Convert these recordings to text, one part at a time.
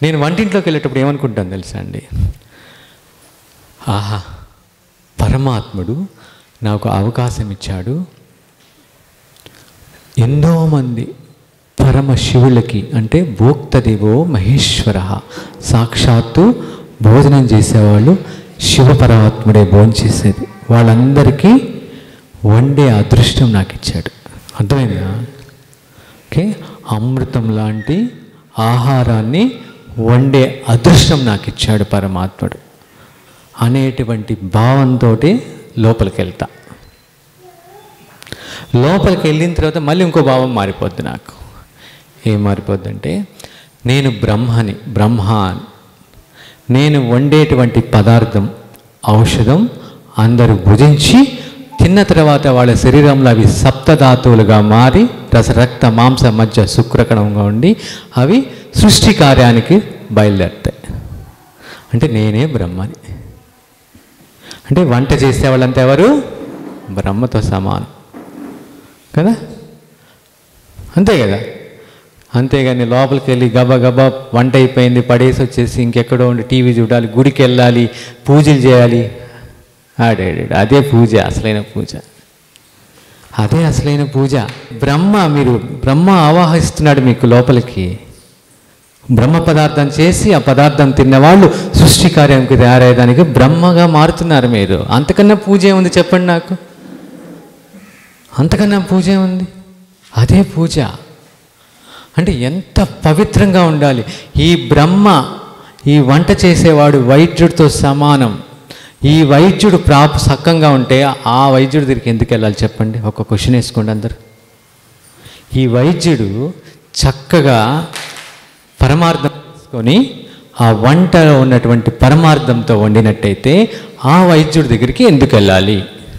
నేను వంటింట్లోకి వెళ్ళేటప్పుడు ఏమనుకుంటాను తెలుసా అండి ఆహా పరమాత్ముడు నాకు అవకాశం ఇచ్చాడు ఎంతోమంది పరమశివులకి అంటే భోక్తదేవో మహేశ్వర సాక్షాత్తు భోజనం చేసేవాళ్ళు శివ పరమాత్ముడే భోజనం చేసేది వాళ్ళందరికీ వండే అదృష్టం నాకు ఇచ్చాడు అర్థమైందా ఓకే అమృతం లాంటి ఆహారాన్ని వండే అదృష్టం నాకు ఇచ్చాడు పరమాత్ముడు అనేటువంటి భావంతో లోపలికి వెళ్తా లోపలికి వెళ్ళిన తర్వాత మళ్ళీ ఇంకో భావం మారిపోద్ది నాకు ఏం మారిపోద్ది అంటే నేను బ్రహ్మని బ్రహ్మాన్ నేను వండేటువంటి పదార్థం ఔషధం అందరూ భుజించి తిన్న తర్వాత వాళ్ళ శరీరంలో అవి సప్తధాతువులుగా మారి రస రక్త మాంస మధ్య శుక్రకణంగా ఉండి అవి సృష్టి కార్యానికి బయలుదేరుతాయి అంటే నేనే బ్రహ్మని అంటే వంట చేసే వాళ్ళంతా ఎవరు బ్రహ్మతో సమానం కదా అంతే కదా అంతేగాని లోపలికి వెళ్ళి గబా గబా వంట అయిపోయింది పడేసి వచ్చేసి ఇంకెక్కడో ఉండి టీవీ చూడాలి గుడికి వెళ్ళాలి పూజలు చేయాలి ఆడాడు అదే పూజ అసలైన పూజ అదే అసలైన పూజ బ్రహ్మ మీరు బ్రహ్మ ఆవాహిస్తున్నాడు మీకు లోపలికి బ్రహ్మ పదార్థం చేసి ఆ పదార్థం తిన్నవాళ్ళు సృష్టి కార్యంకి తయారయ్యేదానికి బ్రహ్మగా మారుతున్నారు మీరు అంతకన్నా పూజ ఏముంది చెప్పండి నాకు అంతకన్నా పూజ ఏముంది అదే పూజ అంటే ఎంత పవిత్రంగా ఉండాలి ఈ బ్రహ్మ ఈ వంట చేసేవాడు వైద్యుడితో సమానం ఈ వైద్యుడు ప్రాప్ సక్కంగా ఉంటే ఆ వైద్యుడి దగ్గరికి ఎందుకు వెళ్ళాలి చెప్పండి ఒక క్వశ్చన్ వేసుకోండి అందరు ఈ వైద్యుడు చక్కగా పరమార్థం తీసుకొని ఆ వంటలో ఉన్నటువంటి పరమార్థంతో వండినట్టయితే ఆ వైద్యుడి దగ్గరికి ఎందుకు వెళ్ళాలి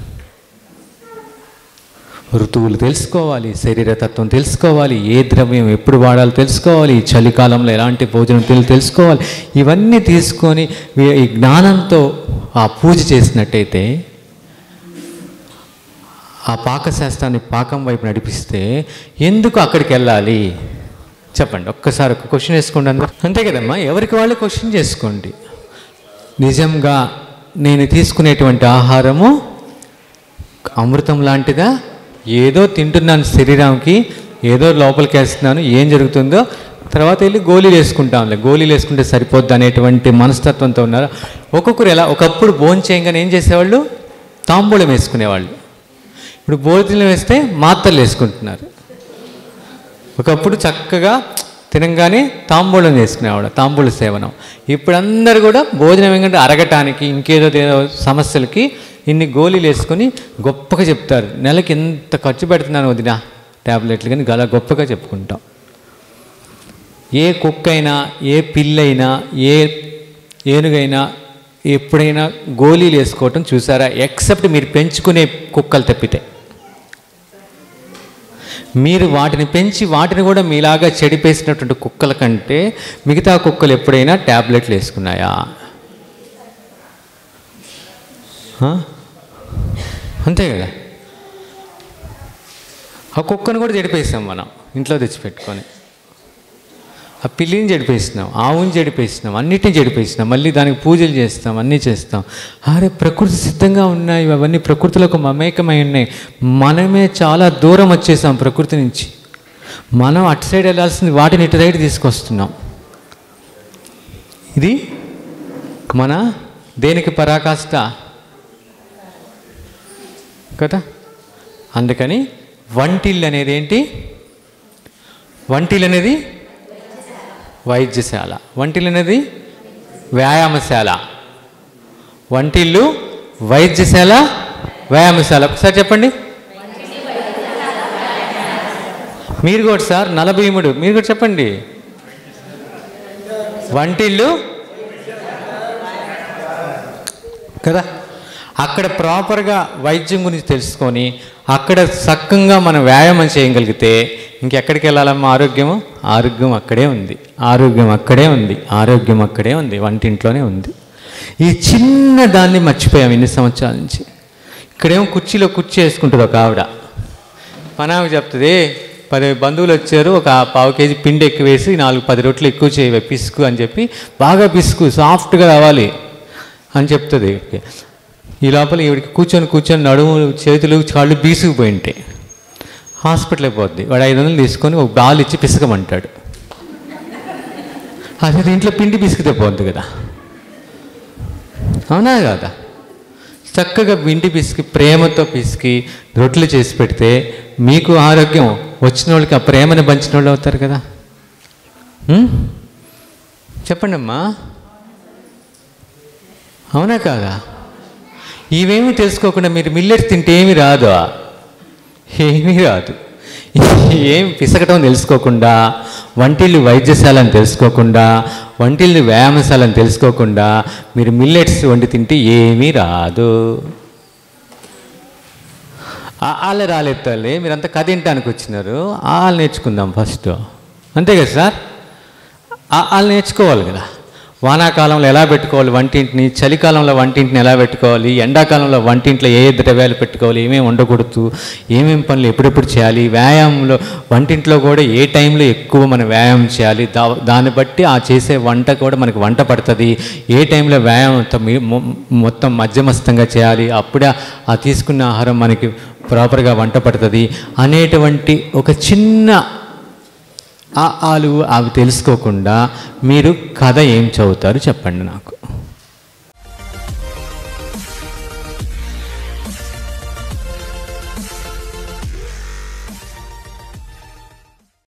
ఋతువులు తెలుసుకోవాలి శరీరతత్వం తెలుసుకోవాలి ఏ ద్రవ్యం ఎప్పుడు వాడాలో తెలుసుకోవాలి ఈ చలికాలంలో ఎలాంటి భోజనం తెలు తెలుసుకోవాలి ఇవన్నీ తీసుకొని వీ- ఈ జ్ఞానంతో ఆ పూజ చేసినట్టయితే ఆ పాకశాస్త్రాన్ని పాకం వైపు నడిపిస్తే ఎందుకు అక్కడికి వెళ్ళాలి చెప్పండి ఒక్కసారి ఒక క్వశ్చన్ వేసుకోండి అందరు అంతే కదమ్మా ఎవరికి వాళ్ళు క్వశ్చన్ చేసుకోండి నిజంగా నేను తీసుకునేటువంటి ఆహారము అమృతం లాంటిదా ఏదో తింటున్నాను శరీరానికి ఏదో లోపలికి వేస్తున్నాను ఏం జరుగుతుందో తర్వాత వెళ్ళి గోళీలు వేసుకుంటాంలే గోళీలు వేసుకుంటే సరిపోద్ది అనేటువంటి మనస్తత్వంతో ఉన్నారు ఒక్కొక్కరు ఎలా ఒకప్పుడు భోజనం చేయగానే ఏం చేసేవాళ్ళు తాంబూలం వేసుకునేవాళ్ళు ఇప్పుడు భోజనం వేస్తే మాత్రలు వేసుకుంటున్నారు ఒకప్పుడు చక్కగా తినగానే తాంబూలం చేసుకునేవాడు తాంబూల సేవనం ఇప్పుడు అందరు కూడా భోజనం ఏంటంటే అరగటానికి ఇంకేదో ఏదో సమస్యలకి ఇన్ని గోళీలు వేసుకొని గొప్పగా చెప్తారు నెలకి ఎంత ఖర్చు పెడుతున్నాను వదిన ట్యాబ్లెట్లు కానీ గల గొప్పగా చెప్పుకుంటాం ఏ కుక్క అయినా ఏ పిల్లైనా ఏ ఏనుగైనా ఎప్పుడైనా గోళీలు వేసుకోవటం చూసారా ఎక్సెప్ట్ మీరు పెంచుకునే కుక్కలు తప్పితే మీరు వాటిని పెంచి వాటిని కూడా మీలాగా చెడిపేసినటువంటి కుక్కల కంటే మిగతా కుక్కలు ఎప్పుడైనా ట్యాబ్లెట్లు వేసుకున్నాయా ఆ? అంతే కదా ఆ కుక్కను కూడా చెడిపేసాం మనం ఇంట్లో తెచ్చిపెట్టుకొని ఆ పిల్లిని చెడిపేసినాం ఆవుని చెడిపేసినాం అన్నిటిని చెడిపేసినాం మళ్ళీ దానికి పూజలు చేస్తాం అన్నీ చేస్తాం అరే ప్రకృతి సిద్ధంగా ఉన్నాయి అవన్నీ ప్రకృతిలోకి మమేకమై ఉన్నాయి మనమే చాలా దూరం వచ్చేసాం ప్రకృతి నుంచి మనం అటు సైడ్ వెళ్ళాల్సింది వాటిని ఇటు సైడ్ తీసుకొస్తున్నాం ఇది మన దేనికి పరాకాష్ట కదా అందుకని వంటిల్లు అనేది ఏంటి వంటిల్లు అనేది వైద్యశాల వంటిల్లు అనేది వ్యాయామశాల వంటిల్లు వైద్యశాల వ్యాయామశాల ఒకసారి చెప్పండి మీరు కూడా సార్ నలభీముడు మీరు కూడా చెప్పండి వంటిల్లు కదా అక్కడ ప్రాపర్గా వైద్యం గురించి తెలుసుకొని అక్కడ సక్కంగా మనం వ్యాయామం చేయగలిగితే ఇంకెక్కడికి వెళ్ళాలమ్మా ఆరోగ్యము ఆరోగ్యం అక్కడే ఉంది ఆరోగ్యం అక్కడే ఉంది ఆరోగ్యం అక్కడే ఉంది వంటింట్లోనే ఉంది ఈ చిన్న దాన్ని మర్చిపోయాం ఇన్ని సంవత్సరాల నుంచి ఇక్కడేమో కుర్చీలో కుర్చీ వేసుకుంటుంది ఒక ఆవిడ పనామె చెప్తుంది పది బంధువులు వచ్చారు ఒక పావు కేజీ పిండి ఎక్కువ వేసి నాలుగు పది రొట్లు ఎక్కువ చేయవే పిసుకు అని చెప్పి బాగా పిసుకు సాఫ్ట్గా రావాలి అని చెప్తుంది ఈ లోపల ఈవిడికి కూర్చొని కూర్చొని నడుము చేతులు కాళ్ళు బీసుకుపోయి ఉంటాయి హాస్పిటల్కి పోద్ది వాడు ఐదు వందలు తీసుకొని ఒక బాల్ ఇచ్చి పిసకమంటాడు అదే దీంట్లో పిండి పిసికితే పోద్ది కదా అవునా కాదా చక్కగా పిండి పిసికి ప్రేమతో పిసికి రొట్టెలు చేసి పెడితే మీకు ఆరోగ్యం వచ్చిన వాళ్ళకి ఆ ప్రేమను పంచిన వాళ్ళు అవుతారు కదా ఉం? చెప్పండి అమ్మా అవునా కాదా ఇవేమీ తెలుసుకోకుండా మీరు మిల్లెట్స్ తింటే ఏమి రాదు ఏమీ రాదు ఏం పిసకటం తెలుసుకోకుండా వంటిల్లు వైద్యశాలని తెలుసుకోకుండా వంటిల్ని వ్యాయామశాలని తెలుసుకోకుండా మీరు మిల్లెట్స్ వండి తింటే ఏమీ రాదు వాళ్ళు రాలేదు తల్లి మీరంతా కథ వినటానికి వచ్చినారు వాళ్ళు నేర్చుకుందాం ఫస్ట్ అంతే కదా సార్ వాళ్ళు నేర్చుకోవాలి కదా వానాకాలంలో ఎలా పెట్టుకోవాలి వంటింటిని చలికాలంలో వంటింటిని ఎలా పెట్టుకోవాలి ఎండాకాలంలో వంటింట్లో ఏ ఏ ద్రవ్యాలు పెట్టుకోవాలి ఏమేమి ఉండకూడదు ఏమేమి పనులు ఎప్పుడెప్పుడు చేయాలి వ్యాయామంలో వంటింట్లో కూడా ఏ టైంలో ఎక్కువ మనం వ్యాయామం చేయాలి దా దాన్ని బట్టి ఆ చేసే వంట కూడా మనకి వంట పడుతుంది ఏ టైంలో వ్యాయామం అంతా మీ- మొ- మొత్తం మధ్యమస్తంగా చేయాలి అప్పుడే ఆ తీసుకున్న ఆహారం మనకి ప్రాపర్గా వంట పడుతుంది అనేటువంటి ఒక చిన్న ఆ ఆలు అవి తెలుసుకోకుండా మీరు కథ ఏం చదువుతారు చెప్పండి నాకు